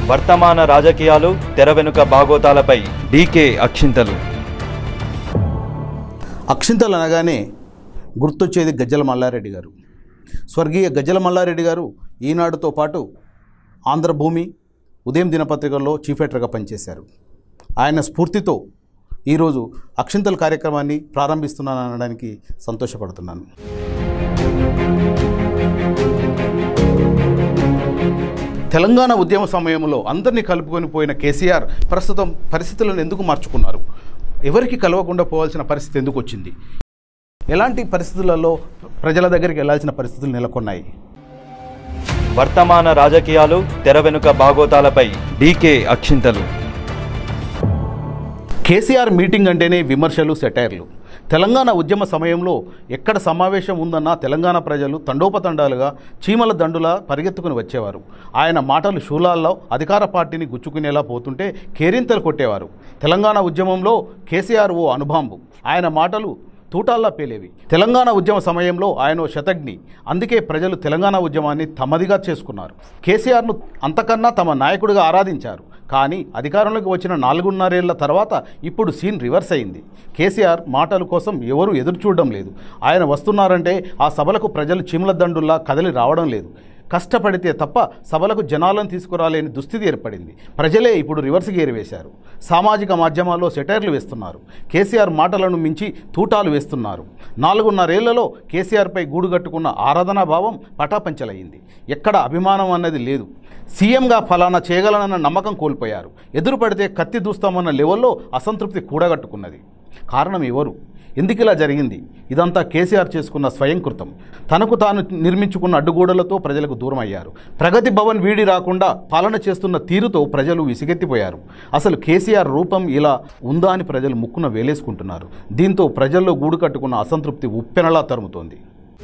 వర్తమాన రాజకీయాలు తెర వెనుక బాగోతాలపై డీకే అక్షింతలు అక్షింతలు అనగానే గుర్తొచ్చేది గజ్జల మల్లారెడ్డి గారు స్వర్గీయ గజ్జల మల్లారెడ్డి గారు ఈనాడుతో పాటు ఆంధ్రభూమి ఉదయం దినపత్రికల్లో చీఫ్ ఎడిటర్గా పనిచేశారు ఆయన స్ఫూర్తితో ఈరోజు అక్షింతల కార్యక్రమాన్ని ప్రారంభిస్తున్నాను అనడానికి సంతోషపడుతున్నాను తెలంగాణ ఉద్యమ సమయంలో అందరినీ కలుపుకొని పోయిన కేసీఆర్ ప్రస్తుతం పరిస్థితులను ఎందుకు మార్చుకున్నారు ఎవరికి కలవకుండా పోవాల్సిన పరిస్థితి ఎందుకు వచ్చింది ఎలాంటి పరిస్థితులలో ప్రజల దగ్గరికి వెళ్ళాల్సిన పరిస్థితులు నెలకొన్నాయి వర్తమాన రాజకీయాలు తెర వెనుక బాగోతాలపై డీకే అక్షింతలు కేసీఆర్ మీటింగ్ అంటేనే విమర్శలు సెటైర్లు తెలంగాణ ఉద్యమ సమయంలో ఎక్కడ సమావేశం ఉందన్నా తెలంగాణ ప్రజలు తండోపతండాలుగా చీమల దండులా పరిగెత్తుకుని వచ్చేవారు ఆయన మాటలు శూలాల్లో అధికార పార్టీని గుచ్చుకునేలా పోతుంటే కేరింతలు కొట్టేవారు తెలంగాణ ఉద్యమంలో కేసీఆర్ ఓ అనుభాంబు ఆయన మాటలు తూటాల్లా పేలేవి తెలంగాణ ఉద్యమ సమయంలో ఆయన ఓ శతజ్ఞి అందుకే ప్రజలు తెలంగాణ ఉద్యమాన్ని తమదిగా చేసుకున్నారు కేసీఆర్ను అంతకన్నా తమ నాయకుడిగా ఆరాధించారు కానీ అధికారంలోకి వచ్చిన నాలుగున్నరేళ్ల తర్వాత ఇప్పుడు సీన్ రివర్స్ అయింది కేసీఆర్ మాటల కోసం ఎవరూ ఎదురు చూడడం లేదు ఆయన వస్తున్నారంటే ఆ సభలకు ప్రజలు చీమల దండుల్లా కదలి రావడం లేదు కష్టపడితే తప్ప సభలకు జనాలను తీసుకురాలేని దుస్థితి ఏర్పడింది ప్రజలే ఇప్పుడు రివర్స్ గేర్ వేశారు సామాజిక మాధ్యమాల్లో సెటైర్లు వేస్తున్నారు కేసీఆర్ మాటలను మించి తూటాలు వేస్తున్నారు నాలుగున్నరేళ్లలో కేసీఆర్పై గూడు కట్టుకున్న ఆరాధనా భావం పటాపంచలయ్యింది ఎక్కడ అభిమానం అన్నది లేదు సీఎంగా ఫలానా చేయగలనన్న నమ్మకం కోల్పోయారు ఎదురు పడితే కత్తి దూస్తామన్న లెవెల్లో అసంతృప్తి కూడగట్టుకున్నది కారణం ఎవరు ఎందుకు ఇలా జరిగింది ఇదంతా కేసీఆర్ చేసుకున్న స్వయంకృతం తనకు తాను నిర్మించుకున్న అడ్డుగోడలతో ప్రజలకు దూరం అయ్యారు ప్రగతి భవన్ వీడి రాకుండా పాలన చేస్తున్న తీరుతో ప్రజలు విసిగెత్తిపోయారు అసలు కేసీఆర్ రూపం ఇలా ఉందా అని ప్రజలు ముక్కున వేలేసుకుంటున్నారు దీంతో ప్రజల్లో గూడు కట్టుకున్న అసంతృప్తి ఉప్పెనలా తరుముతోంది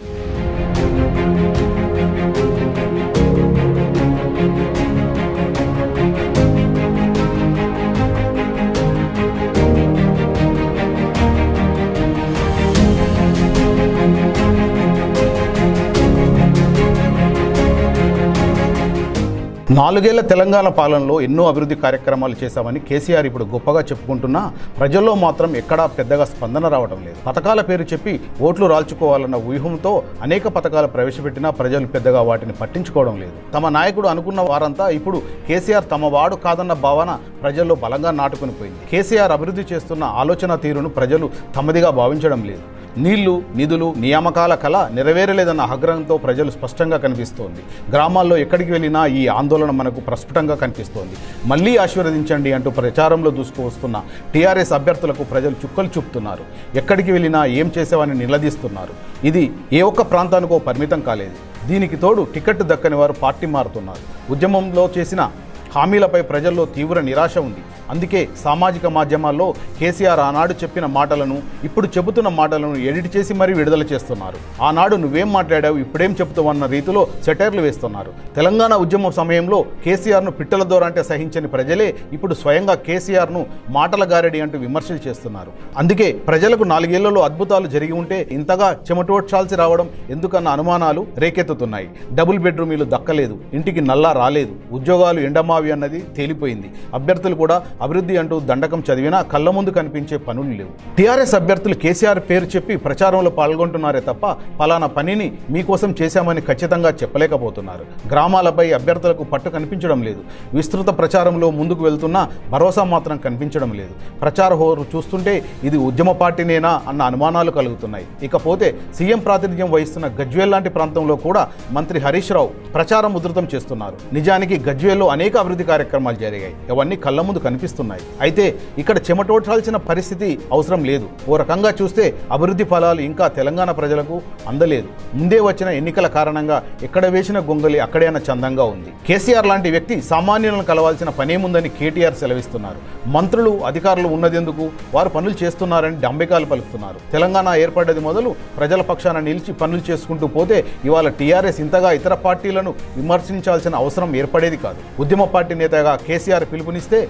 నాలుగేళ్ల తెలంగాణ పాలనలో ఎన్నో అభివృద్ధి కార్యక్రమాలు చేశామని కేసీఆర్ ఇప్పుడు గొప్పగా చెప్పుకుంటున్నా ప్రజల్లో మాత్రం ఎక్కడా పెద్దగా స్పందన రావడం లేదు పథకాల పేరు చెప్పి ఓట్లు రాల్చుకోవాలన్న వ్యూహంతో అనేక పథకాలు ప్రవేశపెట్టినా ప్రజలు పెద్దగా వాటిని పట్టించుకోవడం లేదు తమ నాయకుడు అనుకున్న వారంతా ఇప్పుడు కేసీఆర్ తమ వాడు కాదన్న భావన ప్రజల్లో బలంగా నాటుకుని పోయింది కేసీఆర్ అభివృద్ధి చేస్తున్న ఆలోచన తీరును ప్రజలు తమదిగా భావించడం లేదు నీళ్లు నిధులు నియామకాల కళ నెరవేరలేదన్న ఆగ్రహంతో ప్రజలు స్పష్టంగా కనిపిస్తోంది గ్రామాల్లో ఎక్కడికి వెళ్ళినా ఈ ఆందోళన మనకు ప్రస్ఫుటంగా కనిపిస్తోంది మళ్ళీ ఆశీర్వదించండి అంటూ ప్రచారంలో దూసుకువస్తున్న టీఆర్ఎస్ అభ్యర్థులకు ప్రజలు చుక్కలు చూపుతున్నారు ఎక్కడికి వెళ్ళినా ఏం చేసేవని నిలదీస్తున్నారు ఇది ఏ ఒక్క ప్రాంతానికో పరిమితం కాలేదు దీనికి తోడు టికెట్ దక్కని వారు పార్టీ మారుతున్నారు ఉద్యమంలో చేసిన హామీలపై ప్రజల్లో తీవ్ర నిరాశ ఉంది అందుకే సామాజిక మాధ్యమాల్లో కేసీఆర్ ఆనాడు చెప్పిన మాటలను ఇప్పుడు చెబుతున్న మాటలను ఎడిట్ చేసి మరీ విడుదల చేస్తున్నారు ఆనాడు నువ్వేం మాట్లాడావు ఇప్పుడేం చెబుతావు అన్న రీతిలో సెటైర్లు వేస్తున్నారు తెలంగాణ ఉద్యమం సమయంలో కేసీఆర్ను పిట్టల దూర అంటే సహించని ప్రజలే ఇప్పుడు స్వయంగా కేసీఆర్ను మాటల గారడి అంటూ విమర్శలు చేస్తున్నారు అందుకే ప్రజలకు నాలుగేళ్లలో అద్భుతాలు జరిగి ఉంటే ఇంతగా చెమటోడ్చాల్సి రావడం ఎందుకన్న అనుమానాలు రేకెత్తుతున్నాయి డబుల్ బెడ్రూమ్ ఇల్లు దక్కలేదు ఇంటికి నల్లా రాలేదు ఉద్యోగాలు ఎండమావి అన్నది తేలిపోయింది అభ్యర్థులు కూడా అభివృద్ధి అంటూ దండకం చదివినా కళ్ళ ముందు కనిపించే పనులు లేవు టీఆర్ఎస్ అభ్యర్థులు కేసీఆర్ పేరు చెప్పి ప్రచారంలో పాల్గొంటున్నారే తప్ప పలానా పనిని మీకోసం చేశామని ఖచ్చితంగా చెప్పలేకపోతున్నారు గ్రామాలపై అభ్యర్థులకు పట్టు కనిపించడం లేదు విస్తృత ప్రచారంలో ముందుకు వెళ్తున్నా భరోసా మాత్రం కనిపించడం లేదు ప్రచార హోరు చూస్తుంటే ఇది ఉద్యమ పార్టీనేనా అన్న అనుమానాలు కలుగుతున్నాయి ఇకపోతే సీఎం ప్రాతినిధ్యం వహిస్తున్న గజ్వేల్ లాంటి ప్రాంతంలో కూడా మంత్రి హరీష్ రావు ప్రచారం ఉధృతం చేస్తున్నారు నిజానికి గజ్వేల్లో అనేక అభివృద్ధి కార్యక్రమాలు జరిగాయి అవన్నీ కళ్ళ ముందు కనిపిస్తున్నాయి అయితే ఇక్కడ చెమటోటాల్సిన పరిస్థితి అవసరం లేదు ఓ రకంగా చూస్తే అభివృద్ధి ఫలాలు ఇంకా తెలంగాణ ప్రజలకు అందలేదు ముందే వచ్చిన ఎన్నికల కారణంగా ఎక్కడ వేసిన గొంగలి అక్కడే అన్న చందంగా ఉంది కేసీఆర్ లాంటి వ్యక్తి సామాన్యులను కలవాల్సిన పనేముందని కేటీఆర్ సెలవిస్తున్నారు మంత్రులు అధికారులు ఉన్నదెందుకు వారు పనులు చేస్తున్నారని డంబికాలు పలుకుతున్నారు తెలంగాణ ఏర్పడ్డది మొదలు ప్రజల పక్షాన నిలిచి పనులు చేసుకుంటూ పోతే ఇవాళ టీఆర్ఎస్ ఇంతగా ఇతర పార్టీలను విమర్శించాల్సిన అవసరం ఏర్పడేది కాదు ఉద్యమ పార్టీ నేతగా కేసీఆర్ పిలుపునిస్తే ప్రజలు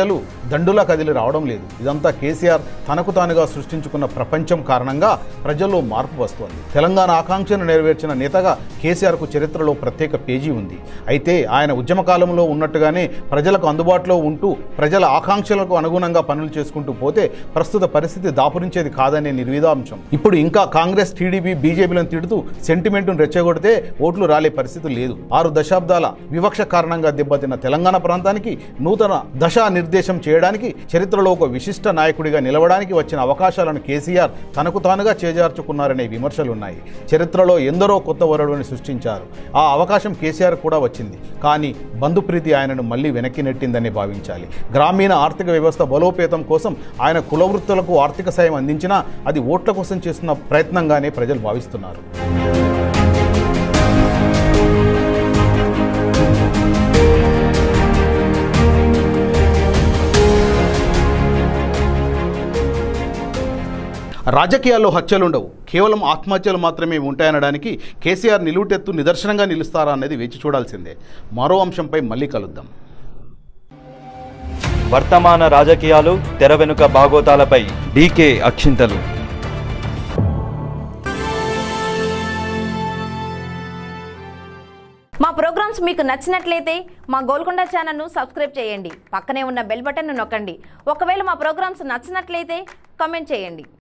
ప్రజలు దండులా కదిలి రావడం లేదు ఇదంతా కేసీఆర్ తనకు తానుగా సృష్టించుకున్న ప్రపంచం కారణంగా ప్రజల్లో మార్పు వస్తోంది తెలంగాణ ఆకాంక్షను నెరవేర్చిన నేతగా కేసీఆర్కు చరిత్రలో ప్రత్యేక పేజీ ఉంది అయితే ఆయన ఉద్యమ కాలంలో ఉన్నట్టుగానే ప్రజలకు అందుబాటులో ఉంటూ ప్రజల ఆకాంక్షలకు అనుగుణంగా పనులు చేసుకుంటూ పోతే ప్రస్తుత పరిస్థితి దాపురించేది కాదనే నిర్విధాంశం ఇప్పుడు ఇంకా కాంగ్రెస్ టీడీపీ బీజేపీలను తిడుతూ సెంటిమెంట్ను రెచ్చగొడితే ఓట్లు రాలే పరిస్థితి లేదు ఆరు దశాబ్దాల వివక్ష కారణంగా దెబ్బతిన్న తెలంగాణ ప్రాంతానికి నూతన దశా నిర్దేశం చేయడానికి చరిత్రలో ఒక విశిష్ట నాయకుడిగా నిలవడానికి వచ్చిన అవకాశాలను కేసీఆర్ తనకు తానుగా చేజార్చుకున్నారనే విమర్శలున్నాయి చరిత్రలో ఎందరో కొత్త వరుడుని సృష్టించారు ఆ అవకాశం కేసీఆర్ కూడా వచ్చింది కానీ బంధుప్రీతి ఆయనను మళ్ళీ వెనక్కి నెట్టిందని భావించాలి గ్రామీణ ఆర్థిక వ్యవస్థ బలోపేతం కోసం ఆయన కులవృత్తులకు ఆర్థిక సాయం అందించినా అది ఓట్ల కోసం చేస్తున్న ప్రయత్నంగానే ప్రజలు భావిస్తున్నారు రాజకీయాల్లో హత్యలుండవు కేవలం ఆత్మహత్యలు మాత్రమే ఉంటాయనడానికి కేసీఆర్ నిలువుటెత్తు నిదర్శనంగా నిలుస్తారా అనేది వేచి చూడాల్సిందే మరో అంశంపై మళ్ళీ కలుద్దాం వర్తమాన రాజకీయాలు తెర వెనుక బాగోతాలపై డీకే అక్షింతలు మా ప్రోగ్రామ్స్ మీకు నచ్చినట్లయితే మా గోల్కొండ ఛానల్ను సబ్స్క్రైబ్ చేయండి పక్కనే ఉన్న బెల్ బటన్ను నొక్కండి ఒకవేళ మా ప్రోగ్రామ్స్ నచ్చినట్లయితే కామెంట్ చేయండి